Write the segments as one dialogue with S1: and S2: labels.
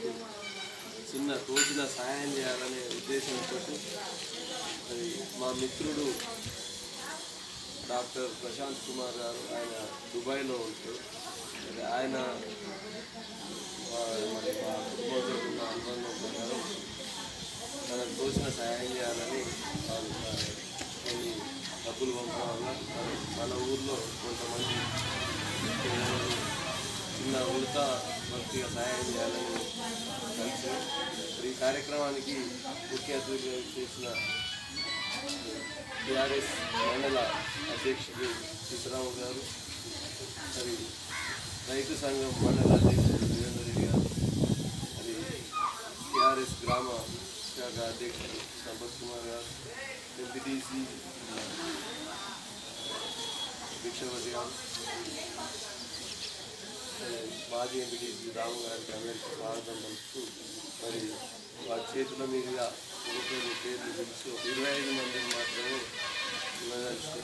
S1: చిన్న తోచిన సహాయం చేయాలనే ఉద్దేశంతో మరి మా మిత్రుడు డాక్టర్ ప్రశాంత్ కుమార్ గారు ఆయన దుబాయ్లో ఉంటారు మరి ఆయన మా- మరి మా కుటుంబంతో ఉన్న అనుబంధం ప్రకారం మనకు తోచిన సహాయం చేయాలని వాళ్ళు మరి కొన్ని డబ్బులు పంపడం వల్ల మరి మన ఊర్లో కొంతమంది పేదలు చిన్న ఉడత భక్తిగా సహాయం చేయాలని కలిసి మరి ఈ కార్యక్రమానికి ముఖ్య అతిథిగా చేసిన టిఆర్ఎస్ మండల అధ్యక్షుడు సీతారాము గారు మరి రైతు సంఘం మండల అధ్యక్షుడు వీరేంద్ర రెడ్డి గారు మరి టిఆర్ఎస్ గ్రామ శాఖ అధ్యక్షుడు సంపత్ కుమార్ గారు ఎంపీటీసీ భిక్షపతి గారు మరి మాజీ ఎంపీటీసీ రాము గారికి అందరికీ స్వాగతం పలుకుతూ మరి వారి చేతుల మీదుగా ఒకరి పేర్లు పిలిచి ఒక ఇరవై ఐదు మందిని మాత్రమే ఇవ్వదలిచి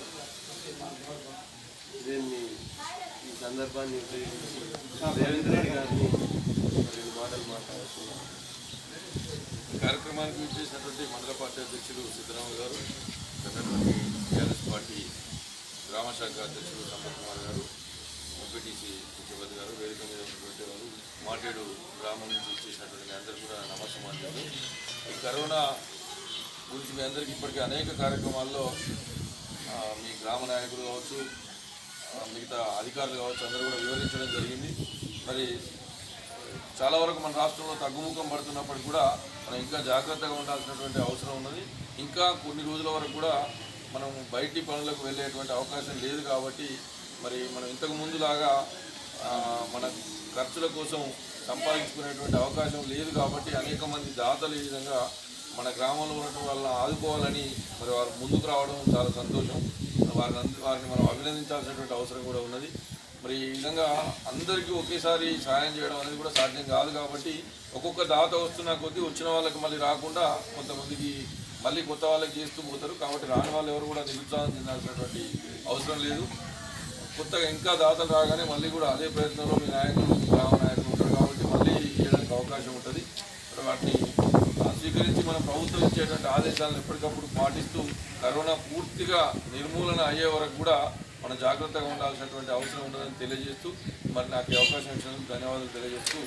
S1: దీన్ని ఈ సందర్భాన్ని ఉపయోగించి రేవంత్ రెడ్డి గారిని రెండు మాటలు మాట్లాడుతున్నాను
S2: కార్యక్రమానికి విచ్చేసినటువంటి మండల పార్టీ అధ్యక్షులు సిద్ధరామ గారు ఉన్నటువంటి టీఆర్ఎస్ పార్టీ గ్రామ శాఖ అధ్యక్షులు సంపత్ కుమార్ గారు ఎంపీటీసీ ముఖ్యమంత్రి గారు వేదిక మీద ఉన్నటువంటి వారు మాటేడు గ్రామం నుంచి ఇచ్చేసినటువంటి మీ అందరికీ కూడా నమస్కారం ఈ కరోనా గురించి మీ అందరికీ ఇప్పటికీ అనేక కార్యక్రమాల్లో ఆ, మీ గ్రామ నాయకులు కావచ్చు ఆ, మిగతా అధికారులు కావచ్చు అందరూ కూడా వివరించడం జరిగింది మరి చాలా వరకు మన రాష్ట్రంలో తగ్గుముఖం పడుతున్నప్పటికీ కూడా మనం ఇంకా జాగ్రత్తగా ఉండాల్సినటువంటి అవసరం ఉన్నది ఇంకా కొన్ని రోజుల వరకు కూడా మనం బయటి పనులకు వెళ్ళేటువంటి అవకాశం లేదు కాబట్టి మరి మనం ఇంతకు ముందులాగా ఆ, మన ఖర్చుల కోసం సంపాదించుకునేటువంటి అవకాశం లేదు కాబట్టి అనేక మంది దాతలు ఈ విధంగా మన గ్రామంలో ఉన్నటువంటి వాళ్ళని ఆదుకోవాలని మరి వారు ముందుకు రావడం చాలా సంతోషం వారిని అంద- వారిని మనం అభినందించాల్సినటువంటి అవసరం కూడా ఉన్నది మరి ఈ విధంగా అందరికీ ఒకేసారి సహాయం చేయడం అనేది కూడా సాధ్యం కాదు కాబట్టి ఒక్కొక్క దాత వస్తున్న కొద్దీ వచ్చిన వాళ్ళకి మళ్ళీ రాకుండా కొంతమందికి మళ్ళీ కొత్త వాళ్ళకి చేస్తూ పోతారు కాబట్టి రాని వాళ్ళు ఎవరు కూడా నిరుత్సాహం చెందాల్సినటువంటి అవసరం లేదు కొత్తగా ఇంకా దాతలు రాగానే మళ్ళీ కూడా అదే ప్రయత్నంలో మీ నాయకులు మీ గ్రామ నాయకులు ఉంటారు కాబట్టి మళ్ళీ చేయడానికి అవకాశం ఉంటుంది మరి వాటిని ఆ, స్వీకరించి మన ప్రభుత్వం ఇచ్చేటువంటి ఆదేశాలను ఎప్పటికప్పుడు పాటిస్తూ కరోనా పూర్తిగా నిర్మూలన అయ్యే వరకు కూడా మనం జాగ్రత్తగా ఉండాల్సినటువంటి అవసరం ఉంటుందని తెలియజేస్తూ మరి నాకు ఈ అవకాశం ఇచ్చినందుకు ధన్యవాదాలు తెలియజేస్తూ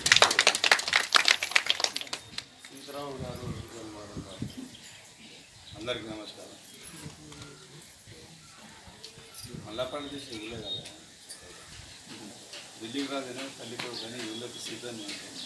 S1: సీతారాము గారు రెండు మాటలు మాట్లాడుతున్నారు.
S3: అందరికి నమస్కారం మల్లపల్లి చేసి ఇల్లే కదా ఢిల్లీకి రాదేనా తల్లి కొడుకు కానీ ఇళ్ళకి సీతాన్ని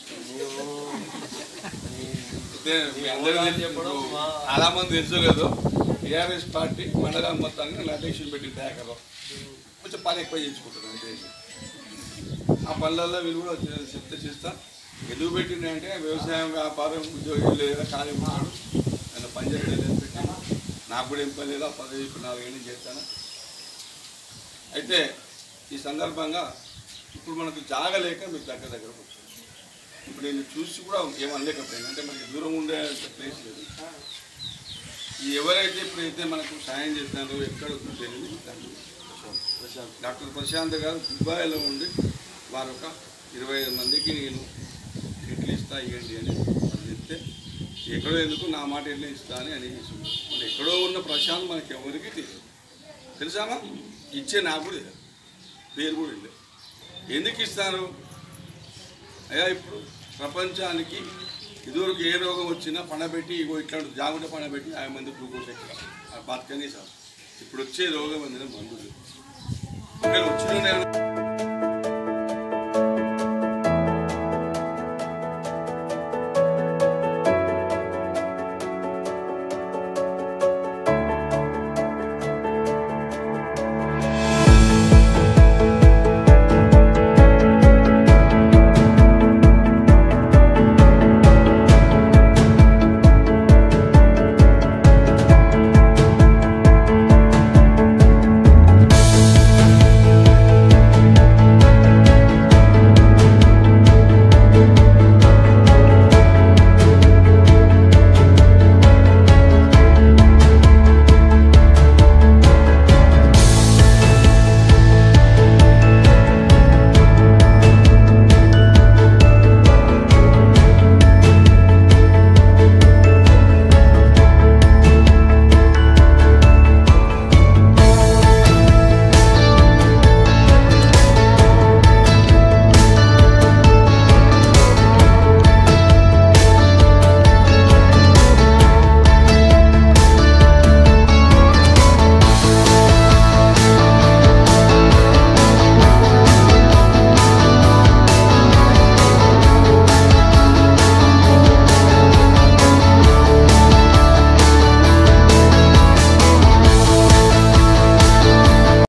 S3: మీ అందరికీ చెప్పడం చాలా మంది తెలుసలేదు టీఆర్ఎస్ పార్టీ మండలం మొత్తాన్ని నేను అధ్యక్షులు పెట్టి తయారు కొంచెం పని ఎక్కువ చేయించుకుంటారు అంతే ఆ పనులలో వీళ్ళు కూడా చే- చెప్తే చేస్తా ఎందుకు పెట్టిందంటే వ్యవసాయం వ్యాపారం ఉద్యోగం లేదా ఖాళీ ఉన్నాడు నేను పని చేయలేదు పెట్టాను నాకు కూడా ఏం పని లేదు ఆ పదవి ఇప్పుడు నాలుగేళ్ళు చేస్తాను అయితే ఈ సందర్భంగా ఇప్పుడు మనకు జాగలేక మీకు దగ్గర దగ్గర వచ్చాను ఇప్పుడు నేను చూసి కూడా ఏమనలేకపోయాను అంటే మనకి దూరం ఉండే ప్లేస్ లేదు ఈ ఎవరైతే ఇప్పుడైతే మనకు సాయం చేస్తున్నారో ఎక్కడ ఉందో తెలియదు దాన్ని
S1: ప్రశాంత్
S3: డాక్టర్ ప్రశాంత్ గారు దుబాయ్లో ఉండి వారు ఒక ఇరవై ఐదు మందికి నేను ఇడ్లీ ఇస్తా ఇవ్వండి అని వాళ్ళు చెప్తే ఎక్కడో ఎందుకు నా మాట ఎట్లా ఇస్తా అని అని మరి ఎక్కడో ఉన్న ప్రశాంత్ మనకి ఎవరికి తెలియదు తెలుసామా ఇచ్చే నాకు కూడా తెలియదు పేరు కూడా లేదు ఎందుకు ఇస్తారు అయ్యా ఇప్పుడు ప్రపంచానికి ఇదివరకు ఏ రోగం వచ్చినా పండబెట్టి ఇగో ఇట్లాంటి జాగ్రత్త పండబెట్టి ఆ మంది గ్లూకోజ్ ఎక్కడ బతకనే సార్ ఇప్పుడు వచ్చే రోగం అనేది మందులు ఒకవేళ వచ్చిన